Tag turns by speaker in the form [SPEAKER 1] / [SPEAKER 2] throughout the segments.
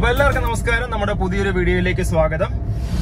[SPEAKER 1] അപ്പൊ എല്ലാവർക്കും നമസ്കാരം നമ്മുടെ പുതിയൊരു വീഡിയോയിലേക്ക് സ്വാഗതം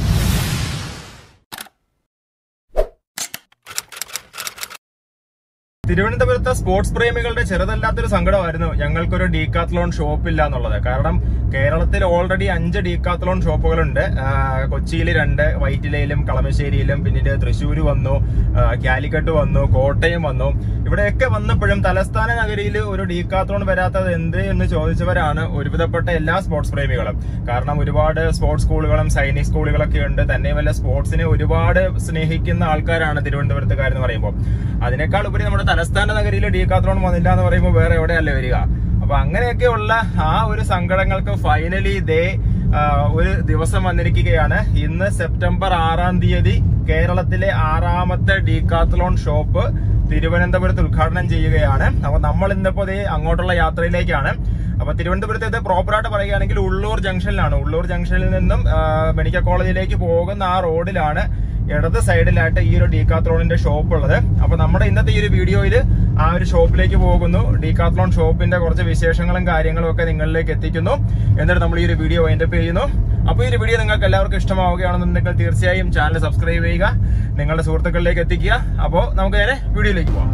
[SPEAKER 1] തിരുവനന്തപുരത്തെ സ്പോർട്സ് പ്രേമികളുടെ ചെറുതല്ലാത്തൊരു സങ്കടമായിരുന്നു ഞങ്ങൾക്കൊരു ഡീകാത്ലോൺ ഷോപ്പ് ഇല്ല എന്നുള്ളത് കാരണം കേരളത്തിൽ ഓൾറെഡി അഞ്ച് ഡീകാത്ലോൺ ഷോപ്പുകളുണ്ട് ആ, കൊച്ചിയിൽ രണ്ട് വൈറ്റിലയിലും കളമശ്ശേരിയിലും പിന്നീട് തൃശ്ശൂർ വന്നു ആ, കാലിക്കട്ട് വന്നു കോട്ടയം വന്നു ഇവിടെയൊക്കെ വന്നപ്പോഴും തലസ്ഥാന നഗരിയിൽ ഒരു ഡീകാത്ലോൺ വരാത്തത് എന്ത് എന്ന് ചോദിച്ചവരാണ് ഒരുവിധപ്പെട്ട എല്ലാ സ്പോർട്സ് പ്രേമികളും കാരണം ഒരുപാട് സ്പോർട്സ് സ്കൂളുകളും സൈനിക് സ്കൂളുകളൊക്കെ ഉണ്ട് തന്നെയുമല്ല സ്പോർട്സിനെ ഒരുപാട് സ്നേഹിക്കുന്ന ആൾക്കാരാണ് തിരുവനന്തപുരത്തുകാരെന്ന് പറയുമ്പോൾ അതിനേക്കാൾ ഉപരി നമ്മുടെ തലസ്ഥാന നഗരിയിൽ ഡീകാത്ലോൺ വന്നില്ല എന്ന് പറയുമ്പോൾ വേറെ എവിടെയല്ലേ വരിക അപ്പൊ അങ്ങനെയൊക്കെയുള്ള ആ ഒരു സങ്കടങ്ങൾക്ക് ഫൈനലി ദേ ആ, ഒരു ദിവസം വന്നിരിക്കുകയാണ് ഇന്ന് സെപ്റ്റംബർ ആറാം തീയതി കേരളത്തിലെ ആറാമത്തെ ഡീകാത്ലോൺ ഷോപ്പ് തിരുവനന്തപുരത്ത് ഉദ്ഘാടനം ചെയ്യുകയാണ് അപ്പൊ നമ്മൾ ഇന്നിപ്പോ ദേ അങ്ങോട്ടുള്ള യാത്രയിലേക്കാണ് അപ്പൊ തിരുവനന്തപുരത്തെ പ്രോപ്പറായിട്ട് പറയുകയാണെങ്കിൽ ഉള്ളൂർ ജംഗ്ഷനിലാണ് ഉള്ളൂർ ജംഗ്ഷനിൽ നിന്നും ആ, മെഡിക്കൽ കോളേജിലേക്ക് പോകുന്ന ആ റോഡിലാണ് ഇടത് സൈഡിലായിട്ട് ഈ ഒരു ഡീകാത്ലോണിന്റെ ഷോപ്പ് ഉള്ളത് അപ്പൊ നമ്മുടെ ഇന്നത്തെ ഈ ഒരു വീഡിയോയിൽ ആ ഒരു ഷോപ്പിലേക്ക് പോകുന്നു ഡീകാത്ലോൺ ഷോപ്പിന്റെ കുറച്ച് വിശേഷങ്ങളും കാര്യങ്ങളും ഒക്കെ നിങ്ങളിലേക്ക് എത്തിക്കുന്നു എന്നിട്ട് നമ്മൾ ഈ ഒരു വീഡിയോ വൈൻഡപ്പ് ചെയ്യുന്നു അപ്പൊ ഈ ഒരു വീഡിയോ നിങ്ങൾക്ക് എല്ലാവർക്കും ഇഷ്ടമാവുകയാണെന്നുണ്ടെങ്കിൽ തീർച്ചയായും ചാനൽ സബ്സ്ക്രൈബ് ചെയ്യുക നിങ്ങളുടെ സുഹൃത്തുക്കളിലേക്ക് എത്തിക്കുക അപ്പോൾ നമുക്ക് നേരെ വീഡിയോയിലേക്ക് പോകാം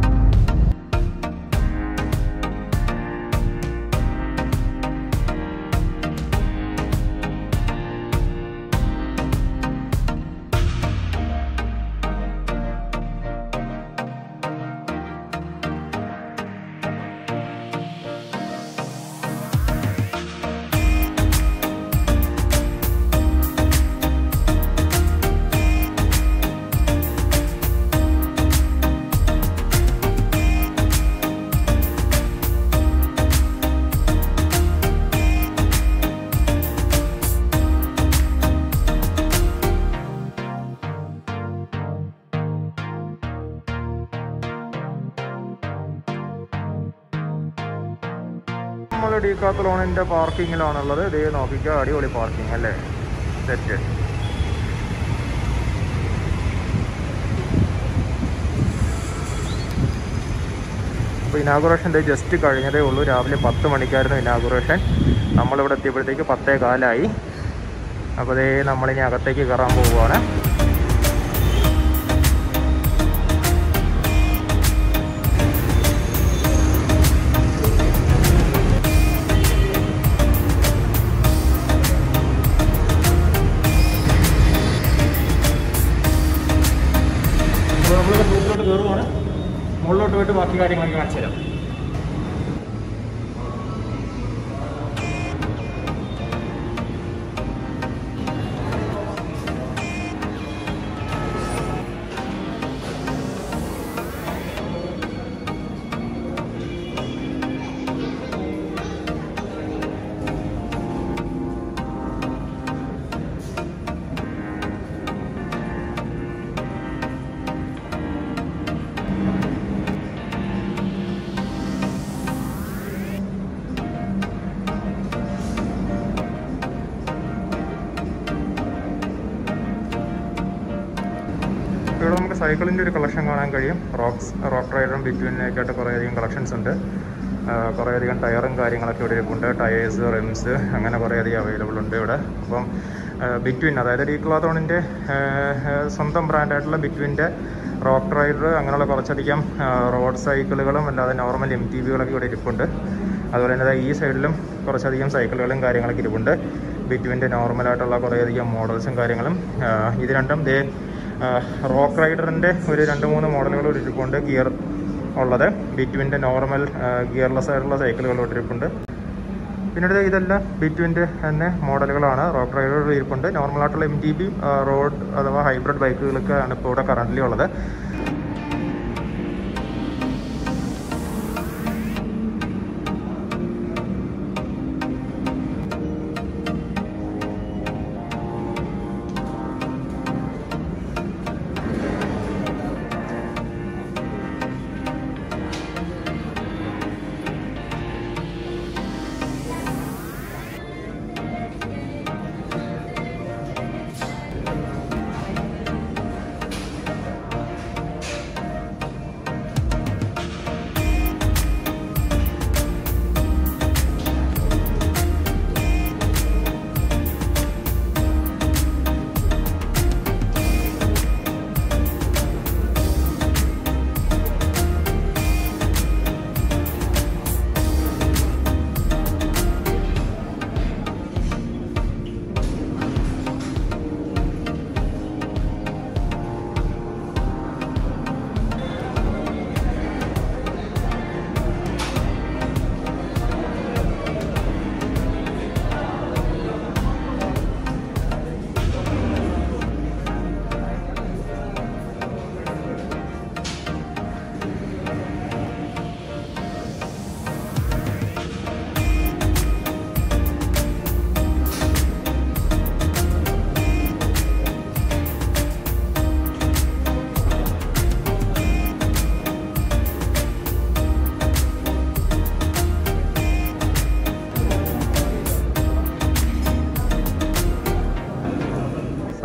[SPEAKER 1] നമ്മൾ ഡീകാത്ലോണിന്റെ പാർക്കിങ്ങിലാണുള്ളത് ഇതേ നോക്കിക്കോ അടിപൊളി പാർക്കിംഗ് അല്ലേ സെറ്റ് അപ്പോൾ ഇനാഗുറേഷൻ ജസ്റ്റ് കഴിഞ്ഞതേ ഉള്ളൂ രാവിലെ പത്ത് മണിക്കായിരുന്നു ഇനാഗുറേഷൻ നമ്മളിവിടെ എത്തിയപ്പോഴത്തേക്ക് പത്തേ കാലായി അപ്പോൾ ദേ നമ്മളിനി അകത്തേക്ക് കയറാൻ പോവുകയാണ് അപ്പോൾ നമ്മളിവിടെ ബൂത്തിലോട്ട് കയറുവാണ് മുകളിലോട്ട് പോയിട്ട് ബാക്കി കാര്യങ്ങളൊക്കെ കാണിച്ചു തരാം ഇവിടെ നമുക്ക് സൈക്കിളിൻ്റെ ഒരു കളക്ഷൻ കാണാൻ കഴിയും റോക്സ് റോക്ക് റൈഡറും ബിറ്റ്വീനൊക്കെ ആയിട്ട് കുറേയധികം കളക്ഷൻസ് ഉണ്ട് ആ, കുറേയധികം ടയറും കാര്യങ്ങളൊക്കെ ഇവിടെ ഇരിപ്പുണ്ട് ടയേഴ്സ് റിംസ് അങ്ങനെ കുറേയധികം അവൈലബിൾ ഉണ്ട് ഇവിടെ അപ്പം ബിറ്റ്വിൻ അതായത് ഡീക്ലാത്തോണിൻ്റെ സ്വന്തം ബ്രാൻഡായിട്ടുള്ള ബിറ്റ്വിൻ്റെ റോക്ക് റൈഡർ അങ്ങനെയുള്ള കുറച്ചധികം റോഡ് സൈക്കിളുകളും അല്ലാതെ നോർമൽ എം ടി വികളൊക്കെ ഇവിടെ ഇരിപ്പുണ്ട് അതുപോലെ തന്നെ ദാ ഈ സൈഡിലും കുറച്ചധികം സൈക്കിളുകളും കാര്യങ്ങളൊക്കെ ഇരിപ്പുണ്ട് ബിറ്റ്വിൻ്റെ നോർമലായിട്ടുള്ള കുറേയധികം മോഡൽസും കാര്യങ്ങളും ആ, ഇത് രണ്ടും ദേ റോക്ക് റൈഡറിൻ്റെ ഒരു രണ്ട് മൂന്ന് മോഡലുകൾ ഇവിടെ ഇരിപ്പുണ്ട് ഗിയർ ഉള്ളത് ബിറ്റ്വിൻ്റെ നോർമൽ ഗിയർലെസ് ആയിട്ടുള്ള സൈക്കിളുകൾ ഇവിടെ ഇരിപ്പുണ്ട് പിന്നീട് ദേ ഇതെല്ലാം ബിറ്റ്വിൻ്റെ തന്നെ മോഡലുകളാണ് റോക്ക് റൈഡർ ഇരിപ്പുണ്ട് നോർമലായിട്ടുള്ള എം ടി ബി റോഡ് അഥവാ ഹൈബ്രിഡ് ബൈക്കുകളൊക്കെയാണ് ഇപ്പോൾ ഇവിടെ കറൻ്റ് ഉള്ളത്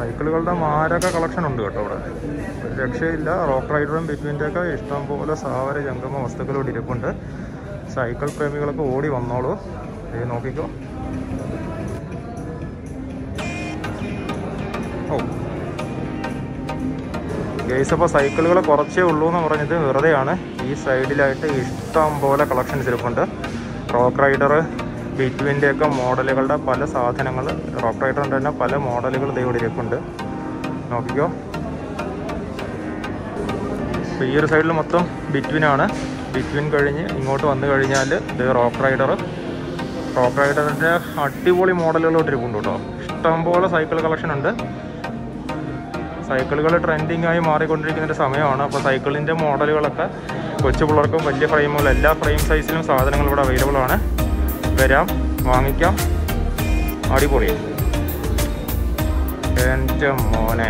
[SPEAKER 1] സൈക്കിളുകളുടെ മാരക കളക്ഷൻ ഉണ്ട് കേട്ടോ ഇവിടെ ഒരു രക്ഷയില്ല റോക്ക് റൈഡറും ബിറ്റ്വിൻ്റെ ഒക്കെ ഇഷ്ടം പോലെ സാവര ജംഗമ വസ്തുക്കൾ ഇവിടെ ഇരിപ്പുണ്ട് സൈക്കിൾ പ്രേമികളൊക്കെ ഓടി വന്നോളൂ ഇത് നോക്കിക്കോ ഓ ഗേസ് അപ്പോൾ സൈക്കിളുകൾ കുറച്ചേ ഉള്ളൂ എന്ന് പറഞ്ഞത് വെറുതെയാണ് ഈ സൈഡിലായിട്ട് ഇഷ്ടം പോലെ കളക്ഷൻസ് ഇരിപ്പുണ്ട് റോക്ക് റൈഡർ ബിറ്റ്വിൻ്റെ ഒക്കെ മോഡലുകളുടെ പല സാധനങ്ങൾ റോക്ക് റൈഡറിൻ്റെ തന്നെ പല മോഡലുകൾ ഇവിടെ ഇരിപ്പുണ്ട് നോക്കിക്കോ അപ്പോൾ ഈ ഒരു സൈഡിൽ മൊത്തം ബിറ്റ്വിനാണ് ബിറ്റ്വിൻ കഴിഞ്ഞ് ഇങ്ങോട്ട് വന്നു കഴിഞ്ഞാൽ ഇത് റോക്ക് റൈഡർ റോക്ക് റൈഡറിൻ്റെ അടിപൊളി മോഡലുകളോട്ട് ഇരിപ്പുണ്ട് കേട്ടോ ഇഷ്ടംപോലെ സൈക്കിൾ കളക്ഷൻ ഉണ്ട് സൈക്കിളുകൾ ട്രെൻഡിങ് ആയി മാറിക്കൊണ്ടിരിക്കുന്ന ഒരു സമയമാണ് അപ്പോൾ സൈക്കിളിൻ്റെ മോഡലുകളൊക്കെ കൊച്ചു പിള്ളേർക്കും വലിയ ഫ്രെയിമുകളും എല്ലാ ഫ്രെയിം സൈസിലും സാധനങ്ങൾ ഇവിടെ അവൈലബിൾ ആണ് വരാം വാങ്ങിക്കാം അടിപൊളി എൻ്റെ മോനെ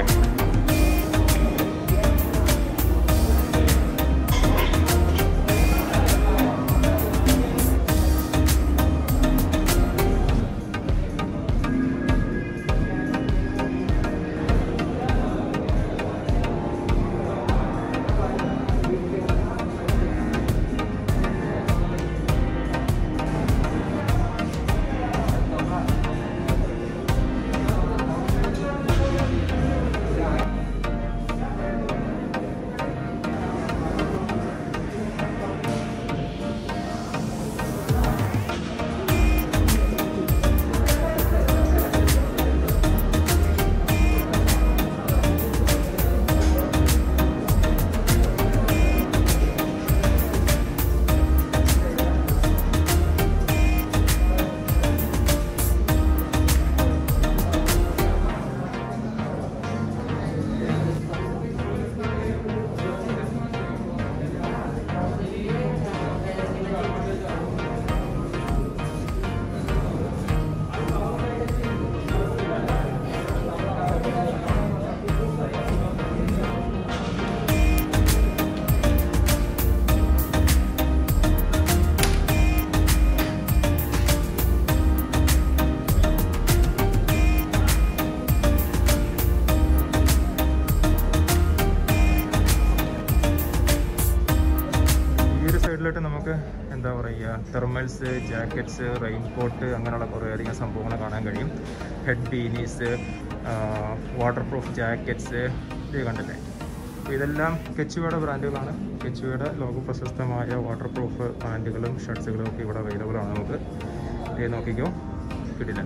[SPEAKER 1] ഈ ഒരു സൈഡിലോട്ട് നമുക്ക് എന്താ പറയുക തെർമൽസ് ജാക്കറ്റ്സ് റെയിൻകോട്ട് അങ്ങനെയുള്ള കുറേയധികം സംഭവങ്ങൾ കാണാൻ കഴിയും head beanies waterproof jackets ഇത് കണ്ടില്ലേ അപ്പോൾ ഇതെല്ലാം കെച്ചുവയുടെ ബ്രാൻഡുകളാണ് കെച്ചുവയുടെ ലോക പ്രശസ്തമായ വാട്ടർ പ്രൂഫ് പാൻറ്റുകളും ഷർട്ട്സുകളും ഒക്കെ ഇവിടെ അവൈലബിൾ ആണ് നമുക്ക് ഇത് നോക്കിക്കോ കിട്ടില്ല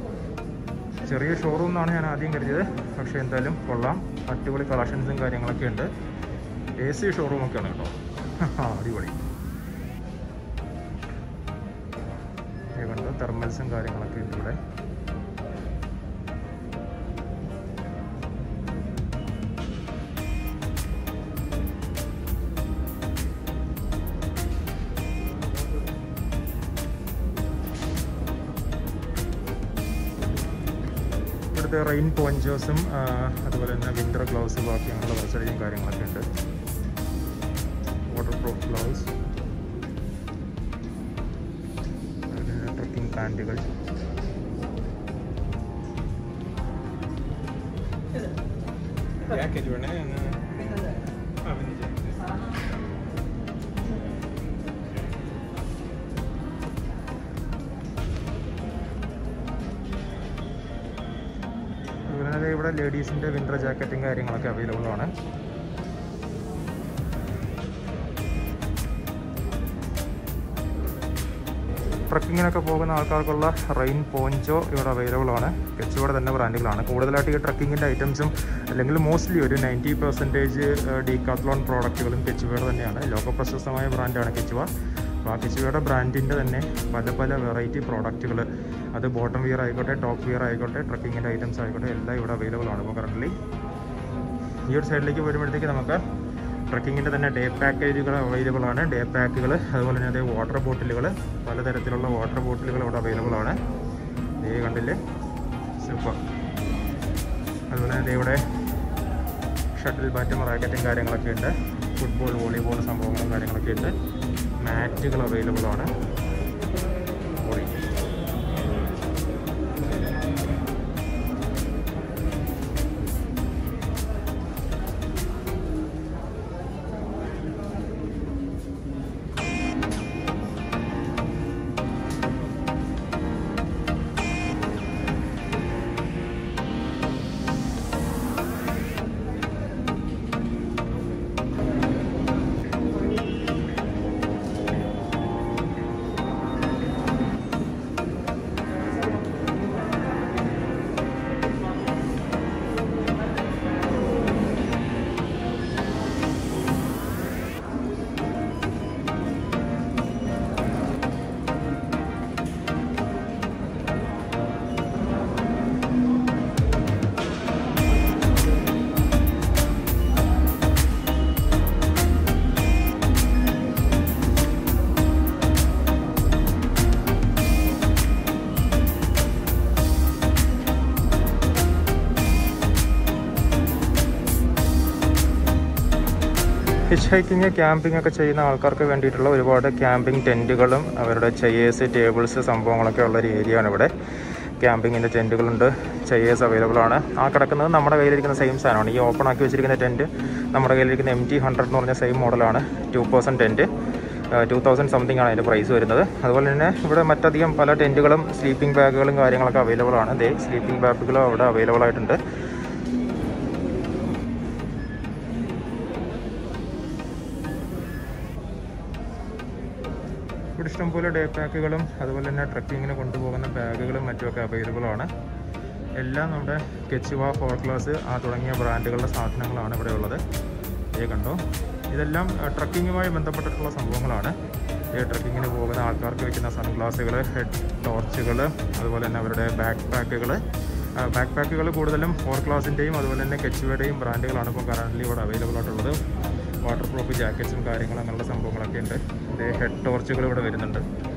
[SPEAKER 1] ചെറിയ ഷോറൂം എന്നാണ് ഞാൻ ആദ്യം കരുതിയത് പക്ഷേ എന്തായാലും കൊള്ളാം അടിപൊളി കളക്ഷൻസും കാര്യങ്ങളൊക്കെ ഉണ്ട് എ സി ഷോറൂമൊക്കെയാണ് കേട്ടോ ആ, അടിപൊളി ഇത് കണ്ടോ തെർമൽസും കാര്യങ്ങളൊക്കെ ഉണ്ട് ഇവിടെ ഇവിടുത്തെ റെയിൻ പോഞ്ചോസും അതുപോലെ തന്നെ വിൻ്റർ ഗ്ലൗസ് ബാക്കി അങ്ങനെയുള്ള കുറച്ചധികം കാര്യങ്ങളൊക്കെ ഉണ്ട് വാട്ടർ പ്രൂഫ് ഗ്ലൗസ് ട്രക്കിംഗ് പാൻറ്റുകൾ
[SPEAKER 2] Jacket വേണേ എന്ന് ആ പിന്നെ jacket.
[SPEAKER 1] അതുപോലെ തന്നെ ഇവിടെ ലേഡീസിൻ്റെ വിൻ്റർ ജാക്കറ്റും കാര്യങ്ങളൊക്കെ അവൈലബിൾ ആണ് ട്രക്കിങ്ങിനൊക്കെ പോകുന്ന ആൾക്കാർക്കുള്ള റെയിൻ പോഞ്ചോ ഇവിടെ അവൈലബിൾ ആണ് കെച്ചുവയുടെ തന്നെ ബ്രാൻഡുകളാണ് കൂടുതലായിട്ട് ഈ ട്രക്കിങ്ങിൻ്റെ ഐറ്റംസും അല്ലെങ്കിൽ മോസ്റ്റ്ലി ഒരു നയൻറ്റി പെർസെൻറ്റേജ് ഡീകാത്ലോൺ പ്രോഡക്റ്റുകളും കെച്ചുവയുടെ തന്നെയാണ് ലോക പ്രശസ്തമായ ബ്രാൻഡാണ് കെച്ചുവ അപ്പോൾ ആ കെച്ചുവയുടെ ബ്രാൻഡിൻ്റെ തന്നെ പല പല വെറൈറ്റി പ്രോഡക്റ്റുകൾ അത് ബോട്ടം വിയർ ആയിക്കോട്ടെ ടോപ്പ് വിയർ ആയിക്കോട്ടെ ട്രക്കിങ്ങിൻ്റെ ഐറ്റംസ് ആയിക്കോട്ടെ എല്ലാം ഇവിടെ അവൈലബിൾ ആണ് ഇപ്പോൾ കറൻ്റ് ഈ ഒരു സൈഡിലേക്ക് വരുമ്പോഴത്തേക്ക് നമുക്ക് ട്രക്കിങ്ങിൻ്റെ തന്നെ ഡേ പാക്കേജുകൾ അവൈലബിൾ ആണ് ഡേ പാക്കുകൾ അതുപോലെ തന്നെ അതേ വാട്ടർ ബോട്ടിലുകൾ പലതരത്തിലുള്ള വാട്ടർ ബോട്ടിലുകൾ ഇവിടെ അവൈലബിൾ ആണ് ദേ കണ്ടില്ലേ സൂപ്പർ അതുപോലെ തന്നെ ഇവിടെ ഷട്ടിൽ ബാറ്റും റാക്കറ്റും കാര്യങ്ങളൊക്കെ ഉണ്ട് ഫുട്ബോൾ വോളിബോൾ സംഭവങ്ങളും കാര്യങ്ങളൊക്കെ ഉണ്ട് മാറ്റുകൾ അവൈലബിൾ ആണ് പൊളി. ഹിച്ച് ഹൈക്കിങ് ക്യാമ്പിംഗ് ഒക്കെ ചെയ്യുന്ന ആൾക്കാർക്ക് വേണ്ടിയിട്ടുള്ള ഒരുപാട് ക്യാമ്പിംഗ് ടെൻറ്റുകളും അവരുടെ ചെയേഴ്സ് ടേബിൾസ് സംഭവങ്ങളൊക്കെ ഉള്ള ഒരു ഏരിയ ആണ് ഇവിടെ ക്യാമ്പിങ്ങിൻ്റെ ടെൻറ്റുകളുണ്ട് ചെയേഴ്സ് അവൈലബിൾ ആണ് ആ കിടക്കുന്നത് നമ്മുടെ കയ്യിലിരിക്കുന്ന സെയിം സാധനമാണ് ഈ ഓപ്പൺ ആക്കി വെച്ചിരിക്കുന്ന ടെൻറ്റ് നമ്മുടെ കയ്യിലിരിക്കുന്ന എം ടി ഹൺഡ്രഡ് എന്ന് പറഞ്ഞ സെയിം മോഡലാണ് two person tent two thousand something ആണ് അതിൻ്റെ പ്രൈസ് വരുന്നത് അതുപോലെ തന്നെ ഇവിടെ മറ്റധികം പല ടെൻറ്റുകളും സ്ലീപ്പിംഗ് ബാഗുകളും കാര്യങ്ങളൊക്കെ അവൈലബിൾ ആണ് ദേ സ്ലീപ്പിംഗ് ബാഗുകളും അവിടെ അവൈലബിൾ ആയിട്ടുണ്ട് ഇവിടെ ഇഷ്ടംപോലെ ഡേ പാക്കുകളും അതുപോലെ തന്നെ ട്രക്കിങ്ങിന് കൊണ്ടുപോകുന്ന ബാഗുകളും മറ്റുമൊക്കെ അവൈലബിൾ ആണ് എല്ലാം നമ്മുടെ കെച്ചുവ ഫോർ ക്ലാസ് ആ തുടങ്ങിയ ബ്രാൻഡുകളുടെ സാധനങ്ങളാണ് ഇവിടെ ഉള്ളത് ഇത് കണ്ടോ ഇതെല്ലാം ട്രക്കിങ്ങുമായി ബന്ധപ്പെട്ടിട്ടുള്ള സംഭവങ്ങളാണ് ഈ ട്രക്കിങ്ങിന് പോകുന്ന ആൾക്കാർക്ക് വയ്ക്കുന്ന സൺഗ്ലാസുകൾ ഹെഡ് ടോർച്ചുകൾ അതുപോലെ തന്നെ അവരുടെ ബാക്ക് പാക്കുകൾ ബാക്ക് പാക്കുകൾ കൂടുതലും ഫോർ ക്ലാസിൻ്റെയും അതുപോലെ തന്നെ കെച്ചുവയുടെയും ബ്രാൻഡുകളാണ് ഇപ്പോൾ കറൻ്റ് ഇവിടെ അവൈലബിൾ ആയിട്ടുള്ളത് വാട്ടർ പ്രൂഫ് ജാക്കറ്റ്സും കാര്യങ്ങളും അങ്ങനെയുള്ള സംഭവങ്ങളൊക്കെ ഉണ്ട് ഇത് ഹെഡ് ടോർച്ചുകൾ ഇവിടെ വരുന്നുണ്ട്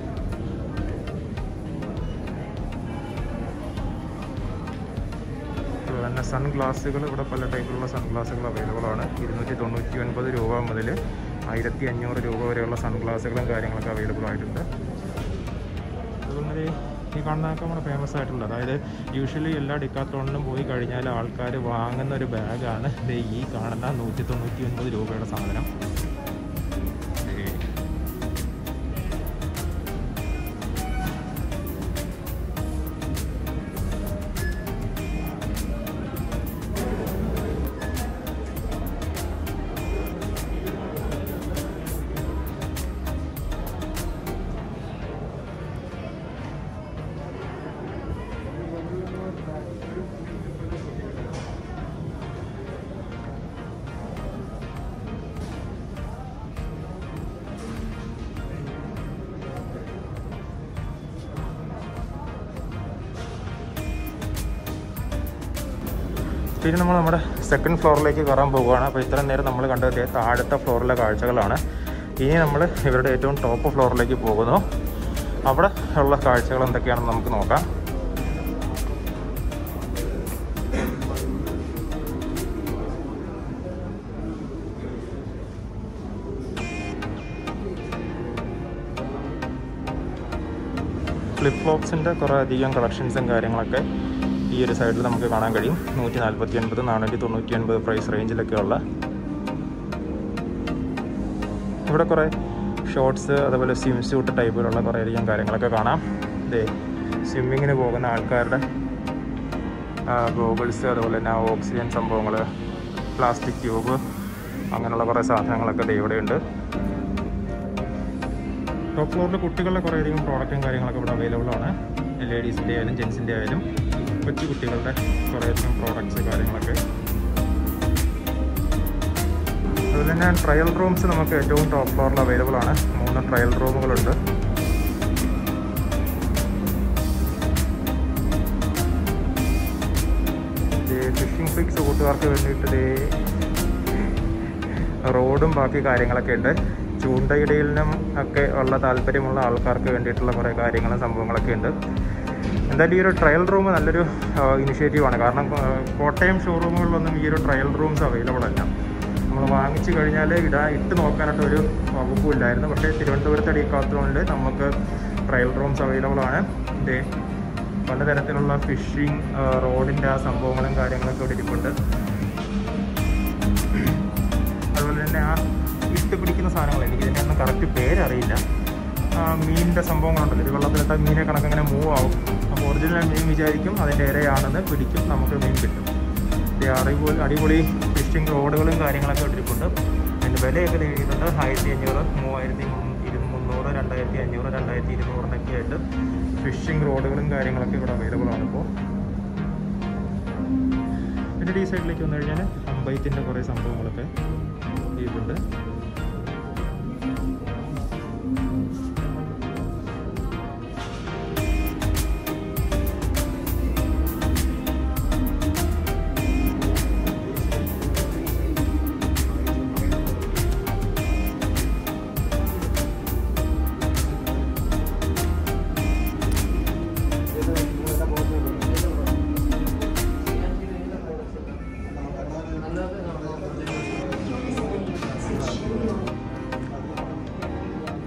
[SPEAKER 1] അതുപോലെ തന്നെ സൺഗ്ലാസുകൾ ഇവിടെ പല ടൈപ്പിലുള്ള സൺഗ്ലാസുകൾ അവൈലബിൾ ആണ് ഇരുന്നൂറ്റി തൊണ്ണൂറ്റി ഒൻപത് രൂപ മുതൽ ആയിരത്തി അഞ്ഞൂറ് രൂപ വരെയുള്ള സൺഗ്ലാസുകളും കാര്യങ്ങളൊക്കെ അവൈലബിൾ ആയിട്ടുണ്ട് അതുപോലെ തന്നെ ഈ കാണുന്നതൊക്കെ നമ്മുടെ ഫേമസ് ആയിട്ടുള്ള അതായത് യൂഷ്വലി എല്ലാ ഡിക്കാത്രോണിലും പോയി കഴിഞ്ഞാൽ ആൾക്കാർ വാങ്ങുന്ന ഒരു ബാഗാണ് ദേ ഈ കാണുന്ന നൂറ്റി തൊണ്ണൂറ്റി ഒൻപത് രൂപയുടെ സാധനം ദേ പിന്നെ നമ്മൾ നമ്മുടെ സെക്കൻഡ് ഫ്ലോറിലേക്ക് കയറാൻ പോവുകയാണ് അപ്പോൾ ഇത്രയും നേരം നമ്മൾ കണ്ടത് താഴത്തെ ഫ്ലോറിലെ കാഴ്ചകളാണ് ഇനി നമ്മൾ ഇവരുടെ ഏറ്റവും ടോപ്പ് ഫ്ലോറിലേക്ക് പോകുന്നു അവിടെ ഉള്ള കാഴ്ചകൾ എന്തൊക്കെയാണെന്ന് നമുക്ക് നോക്കാം ഫ്ലിപ്പ് ഫ്ലോപ്സിൻ്റെ കുറേ അധികം കളക്ഷൻസും കാര്യങ്ങളൊക്കെ ഈ ഒരു സൈഡിൽ നമുക്ക് കാണാൻ കഴിയും നൂറ്റി നാൽപ്പത്തി ഒൻപത് നാനൂറ്റി തൊണ്ണൂറ്റി ഒൻപത് പ്രൈസ് റേഞ്ചിലൊക്കെയുള്ള ഇവിടെ കുറേ ഷോർട്സ് അതുപോലെ സ്വിം സ്യൂട്ട് ടൈപ്പിലുള്ള കുറേ അധികം കാര്യങ്ങളൊക്കെ കാണാം ഇതേ സ്വിമ്മിങ്ങിന് പോകുന്ന ആൾക്കാരുടെ ഗോഗിൾസ് അതുപോലെ തന്നെ ഓക്സിജൻ സംഭവങ്ങൾ പ്ലാസ്റ്റിക് ട്യൂബ് അങ്ങനെയുള്ള കുറേ സാധനങ്ങളൊക്കെ ദേ ഇവിടെയുണ്ട് ടോപ്പ് ഫ്ലോറിൽ കുട്ടികളുടെ കുറേ അധികം പ്രോഡക്റ്റും കാര്യങ്ങളൊക്കെ ഇവിടെ അവൈലബിൾ ആണ് ലേഡീസിൻ്റെ ആയാലും ജെൻസിൻ്റെ ആയാലും കൊച്ചു കുട്ടികളുടെ കുറേ അധികം പ്രോഡക്ട്സ് കാര്യങ്ങളൊക്കെ അതുപോലെ തന്നെ ട്രയൽ റൂംസ് നമുക്ക് ഏറ്റവും ടോപ്പ് ഫ്ലോറിൽ അവൈലബിൾ ആണ് മൂന്ന് ട്രയൽ റൂമുകളുണ്ട് ഫിഷിംഗ് ഫിക്സ് കൂട്ടുകാർക്ക് വേണ്ടിയിട്ട് ദേ റോഡും ബാക്കി കാര്യങ്ങളൊക്കെ ഉണ്ട് ചൂണ്ടയിടയിലും ഒക്കെ ഉള്ള താല്പര്യമുള്ള ആൾക്കാർക്ക് വേണ്ടിയിട്ടുള്ള കുറേ കാര്യങ്ങളും സംഭവങ്ങളൊക്കെ ഉണ്ട് എന്തായാലും ഈ ഒരു ട്രയൽ റൂം നല്ലൊരു ഇനിഷ്യേറ്റീവാണ് കാരണം ആ, കോട്ടയം ഷോറൂമുകളിലൊന്നും ഈ ഒരു ട്രയൽ റൂംസ് അവൈലബിൾ അല്ല നമ്മൾ വാങ്ങിച്ചു കഴിഞ്ഞാൽ ഇടാ ഇട്ട് നോക്കാനായിട്ട് ഒരു വകുപ്പില്ലായിരുന്നു പക്ഷേ തിരുവനന്തപുരത്തെ ഡീക്കാത്തോണിൽ നമുക്ക് ട്രയൽ റൂംസ് അവൈലബിൾ ആണ് ഇതേ പലതരത്തിലുള്ള ഫിഷിംഗ് റോഡിൻ്റെ ആ സംഭവങ്ങളും കാര്യങ്ങളൊക്കെ ഇവിടെ ഇരിപ്പുണ്ട് അതുപോലെ തന്നെ ആ ഇട്ട് പിടിക്കുന്ന സാധനങ്ങൾ എനിക്ക് ഇതിൻ്റെ ഒന്നും കറക്റ്റ് പേരറിയില്ല ആ മീനിൻ്റെ സംഭവങ്ങളുണ്ടല്ലോ ഇത് വെള്ളത്തിലിട്ട മീനെ കണക്ക് ഇങ്ങനെ മൂവ് ആവും അപ്പോൾ ഒറിജിനൽ മീൻ വിചാരിക്കും അതിൻ്റെ ഇരയാണെന്ന് പിടിക്കും നമുക്ക് മീൻ കിട്ടും ഇത് അടിപൊളി അടിപൊളി ഫിഷിംഗ് റോഡുകളും കാര്യങ്ങളൊക്കെ ഇട്ടിരിപ്പുണ്ട് അതിൻ്റെ വിലയൊക്കെ ദേ എഴുതിയിട്ടുണ്ട് ആയിരത്തി അഞ്ഞൂറ് മൂവായിരത്തി മുന്നൂ- ഇരു- മുന്നൂറ് രണ്ടായിരത്തി അഞ്ഞൂറ് രണ്ടായിരത്തി ഇരുന്നൂറിനൊക്കെ ആയിട്ട് ഫിഷിംഗ് റോഡുകളും കാര്യങ്ങളൊക്കെ ഇവിടെ അവൈലബിൾ ആണ് ഇപ്പോൾ പിന്നെ ഈ സൈഡിലേക്ക് വന്നു കഴിഞ്ഞാൽ അമ്പയത്തിൻ്റെ കുറേ സംഭവങ്ങളൊക്കെ ചെയ്തിട്ടുണ്ട്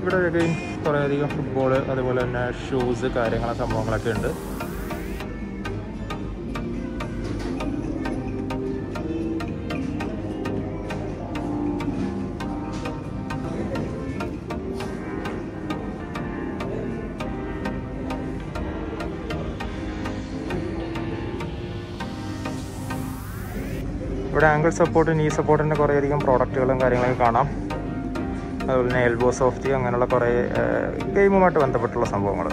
[SPEAKER 1] ഇവിടെ again കുറേയധികം ഫുട്ബോൾ അതുപോലെ തന്നെ ഷൂസ് കാര്യങ്ങൾ സംഭവങ്ങളൊക്കെ ഉണ്ട് ഇവിടെ ആംഗിൾ സപ്പോർട്ട് നീ സപ്പോർട്ടിൻ്റെ കുറേയധികം പ്രോഡക്റ്റുകളും കാര്യങ്ങളൊക്കെ കാണാം അതുപോലെ തന്നെ എൽബോ സോഫ്റ്റ് അങ്ങനെയുള്ള കുറേ ഗെയിമുമായിട്ട് ബന്ധപ്പെട്ടുള്ള സംഭവങ്ങൾ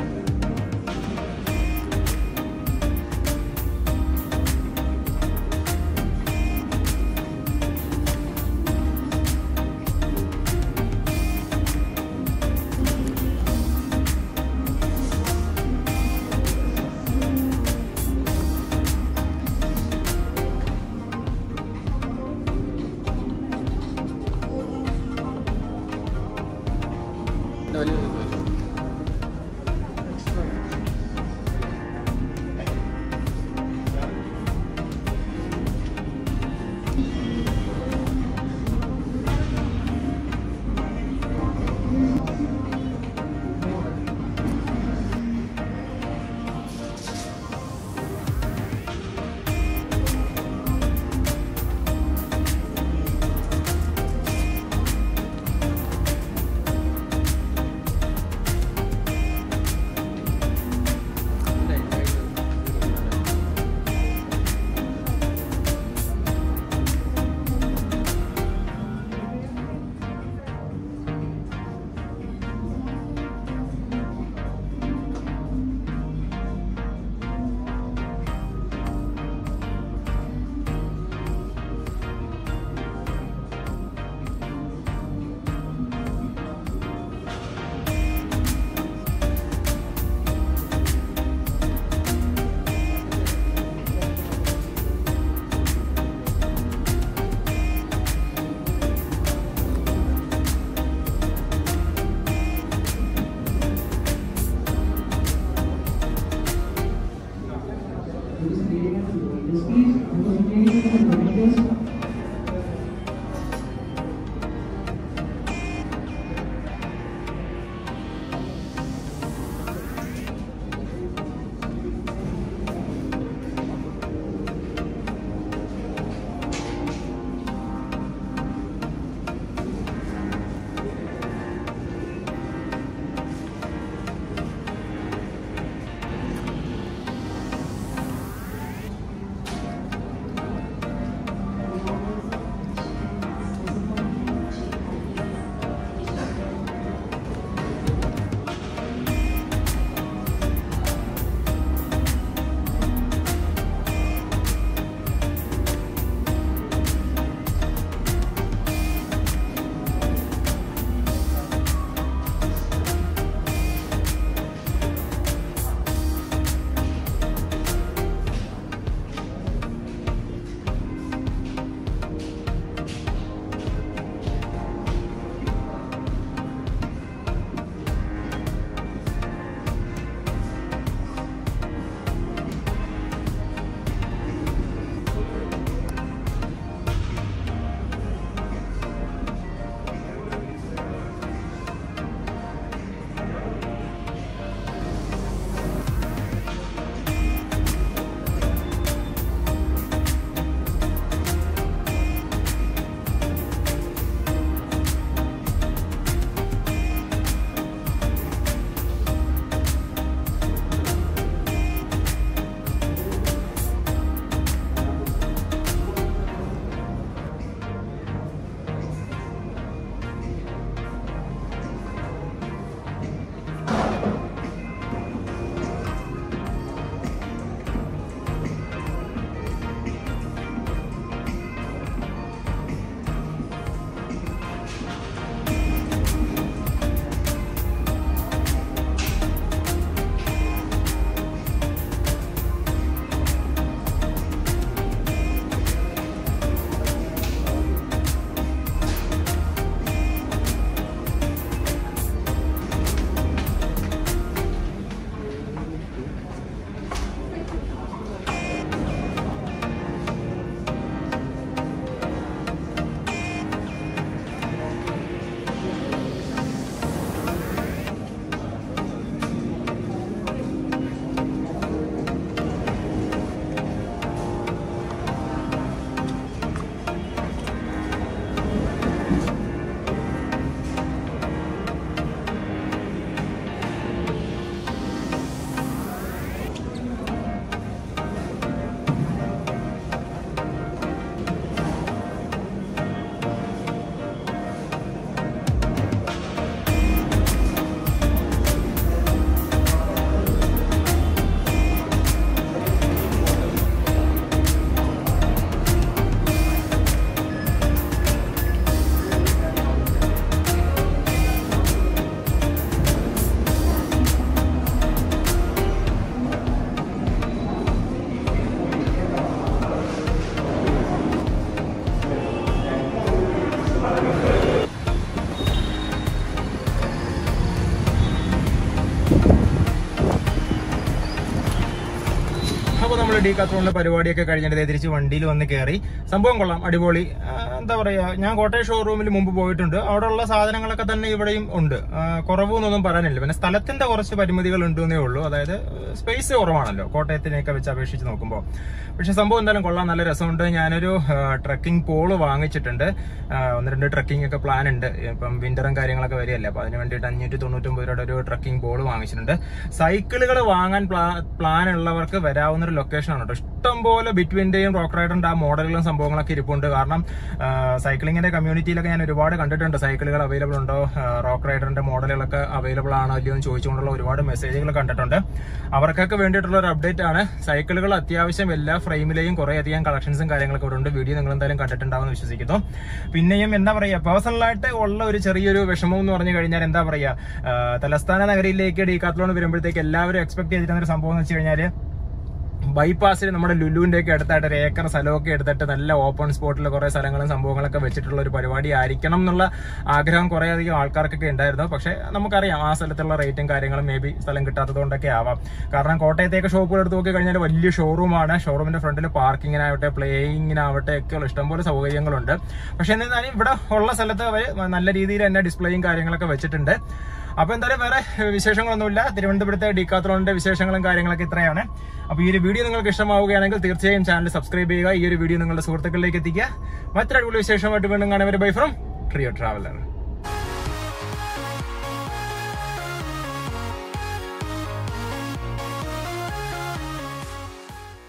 [SPEAKER 1] ഡീക്കാത്തോണിലെ പരിപാടിയൊക്കെ കഴിഞ്ഞിട്ട് ദേ തിരിച്ച് വണ്ടിയിൽ വന്ന് കയറി സംഭവം കൊള്ളാം അടിപൊളി ആ, എന്താ പറയാ ഞാൻ കോട്ടയം ഷോറൂമിൽ മുമ്പ് പോയിട്ടുണ്ട് അവിടെ ഉള്ള സാധനങ്ങളൊക്കെ തന്നെ ഇവിടെയും ഉണ്ട് ആ, കുറവൊന്നും പറയാനില്ല പിന്നെ സ്ഥലത്തിന്റെ കുറച്ച് പരിമിതികൾ ഉണ്ടെന്നേ ഉള്ളൂ അതായത് സ്പേസ് കുറവാണല്ലോ കോട്ടയത്തിനെയൊക്കെ വെച്ച് അപേക്ഷിച്ച് നോക്കുമ്പോൾ പക്ഷെ സംഭവം എന്തായാലും കൊള്ളാം നല്ല രസമുണ്ട് ഞാനൊരു ട്രക്കിംഗ് പോള് വാങ്ങിച്ചിട്ടുണ്ട് ആ, ഒന്ന് രണ്ട് ട്രക്കിംഗ് ഒക്കെ പ്ലാൻ ഉണ്ട് ഇപ്പം വിന്ററും കാര്യങ്ങളൊക്കെ വരികയല്ലേ അപ്പൊ അതിന് വേണ്ടിയിട്ട് അഞ്ഞൂറ്റി തൊണ്ണൂറ്റൊമ്പത് രൂപയുടെ ഒരു ട്രക്കിംഗ് ബോൾ വാങ്ങിച്ചിട്ടുണ്ട് സൈക്കിളുകൾ വാങ്ങാൻ പ്ലാൻ ഉള്ളവർക്ക് വരാവുന്ന ഒരു ലൊക്കേഷൻ ആണ് കേട്ടോ ഇഷ്ടം പോലെ ബിറ്റ്വീന്റെയും റോക്ക് റൈഡറിന്റെ ആ മോഡലുകളും സംഭവങ്ങളൊക്കെ ഇരിപ്പുണ്ട് കാരണം സൈക്ലിങ്ങിന്റെ കമ്മ്യൂണിറ്റിയിലൊക്കെ ഞാൻ ഒരുപാട് കണ്ടിട്ടുണ്ട് സൈക്കിളുകൾ അവൈലബിൾ ഉണ്ടോ റോക്ക് റൈഡറിന്റെ മോഡലുകളൊക്കെ അവൈലബിൾ ആണോ അല്ലയോ എന്ന് ചോദിച്ചുകൊണ്ടുള്ള ഒരുപാട് മെസ്സേജുകൾ കണ്ടിട്ടുണ്ട് അവർക്കൊക്കെ വേണ്ടിയിട്ടുള്ള ഒരു അപ്ഡേറ്റ് ആണ് സൈക്കിളുകൾ അത്യാവശ്യം എല്ലാ ഫ്രെയിമിലെയും കുറെ അധികം കളക്ഷൻസും കാര്യങ്ങളൊക്കെ ഇവിടെ ഉണ്ട് വീഡിയോ നിങ്ങൾ എന്തായാലും കണ്ടിട്ടുണ്ടാവുമെന്ന് വിശ്വസിക്കുന്നു പിന്നെയും എന്താ പറയാ പേഴ്സണലായിട്ട് ഉള്ള ഒരു ചെറിയൊരു വിഷമം എന്ന് പറഞ്ഞു കഴിഞ്ഞാൽ എന്താ പറയാ ആ, തലസ്ഥാന നഗരിയിലേക്ക് ഡീകാത്ലോൺ വരുമ്പോഴത്തേക്ക് എല്ലാവരും എക്സ്പെക്ട് ചെയ്തിരുന്ന ഒരു സംഭവം എന്ന് വെച്ച് കഴിഞ്ഞാല് ബൈപ്പാസിൽ നമ്മുടെ ലുലുവിന്റെ ഒക്കെ അടുത്തായിട്ട് ഒരു ഏക്കർ സ്ഥലമൊക്കെ എടുത്തിട്ട് നല്ല ഓപ്പൺ സ്പോട്ടിൽ കുറെ സ്ഥലങ്ങളും സംഭവങ്ങളൊക്കെ വെച്ചിട്ടുള്ള ഒരു പരിപാടി ആയിരിക്കണം എന്നുള്ള ആഗ്രഹം കുറെ അധികം ആൾക്കാർക്കൊക്കെ ഉണ്ടായിരുന്നു പക്ഷെ നമുക്കറിയാം ആ സ്ഥലത്തുള്ള റേറ്റും കാര്യങ്ങളും മേ ബി സ്ഥലം കിട്ടാത്തതുകൊണ്ടൊക്കെ ആവാം കാരണം കോട്ടയത്തേക്ക് ഷോപ്പുകൾ എടുത്ത് നോക്കി കഴിഞ്ഞാൽ വലിയ ഷോറൂമാണ് ഷോറൂമിന്റെ ഫ്രണ്ടിൽ പാർക്കിങ്ങിനാവട്ടെ പ്ലേയിങ്ങിനാവട്ടെ ഒക്കെയുള്ള ഇഷ്ടംപോലെ സൗകര്യങ്ങളുണ്ട് പക്ഷെ എന്നിരുന്നാലും ഇവിടെ ഉള്ള സ്ഥലത്ത് അവർ നല്ല രീതിയിൽ തന്നെ ഡിസ്പ്ലേയും കാര്യങ്ങളൊക്കെ വെച്ചിട്ടുണ്ട് അപ്പൊ എന്തായാലും വേറെ വിശേഷങ്ങളൊന്നുമില്ല തിരുവനന്തപുരത്തെ ഡിക്കാത്രോണിന്റെ വിശേഷങ്ങളും കാര്യങ്ങളൊക്കെ ഇത്രയാണ് അപ്പൊ ഈ ഒരു വീഡിയോ നിങ്ങൾക്ക് ഇഷ്ടമാവുകയാണെങ്കിൽ തീർച്ചയായും ചാനൽ സബ്സ്ക്രൈബ് ചെയ്യുക ഈ ഒരു വീഡിയോ നിങ്ങളുടെ സുഹൃത്തുക്കളിലേക്ക് എത്തിക്കുക മറ്റൊരു അടിപൊളി വിശേഷമായിട്ട് വീണ്ടും കാണുന്നവരെ ബൈ ഫ്രം ട്രിയോ ട്രാവലർ